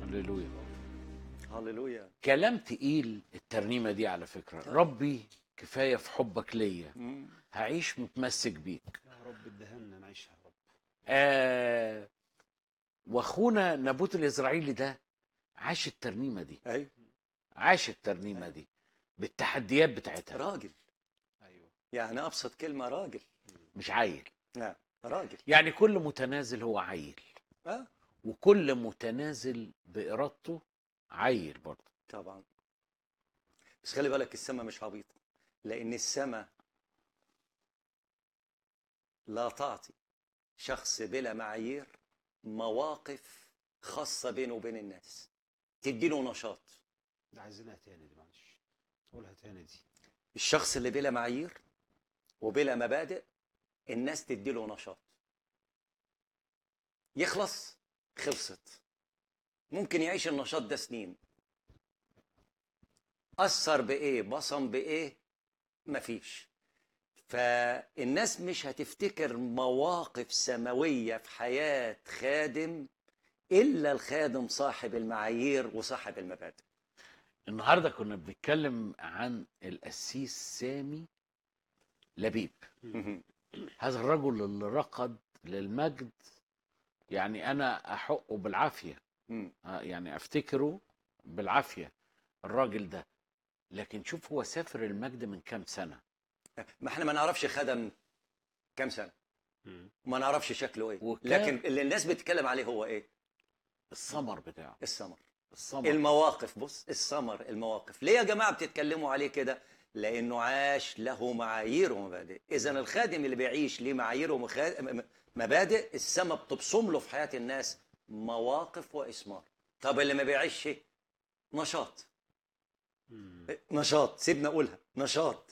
هللويا هللويا كلام تقيل الترنيمه دي على فكره ربي كفايه في حبك ليا مم. هعيش متمسك بيك يا رب ادهنا نعيشها يا رب آه واخونا نابوت الاسرائيلي ده عاش الترنيمه دي ايوه عاش الترنيمه دي بالتحديات بتاعتها راجل ايوه يعني ابسط كلمه راجل مش عيل نعم راجل يعني كل متنازل هو عيل اه وكل متنازل بارادته عيل برضه طبعا بس خلي بالك السماء مش عبيطه لان السماء لا تعطي شخص بلا معايير مواقف خاصه بينه وبين الناس تديله نشاط ده عايزينها تاني دي معلش قولها تاني دي الشخص اللي بلا معايير وبلا مبادئ الناس تديله نشاط يخلص خلصت ممكن يعيش النشاط ده سنين أثر بإيه بصم بإيه مفيش فالناس مش هتفتكر مواقف سماوية في حياة خادم إلا الخادم صاحب المعايير وصاحب المبادئ النهارده كنا بنتكلم عن القسيس سامي لبيب هذا الرجل اللي رقد للمجد يعني انا احقه بالعافيه مم. آه، يعني افتكره بالعافيه الراجل ده لكن شوف هو سافر المجد من كام سنه ما احنا ما نعرفش خدم كام سنة ما نعرفش شكله ايه وكان- لكن اللي الناس بتتكلم عليه هو ايه الثمر بتاعه السمر الثمر المواقف بص السمر المواقف ليه يا جماعه بتتكلموا عليه كده لانه عاش له معايير ومبادئ اذا الخادم اللي بيعيش ليه معايير ومبادئ السما بتبصم له في حياه الناس مواقف واثمار طب اللي ما بيعيش نشاط نشاط سيبنا اقولها نشاط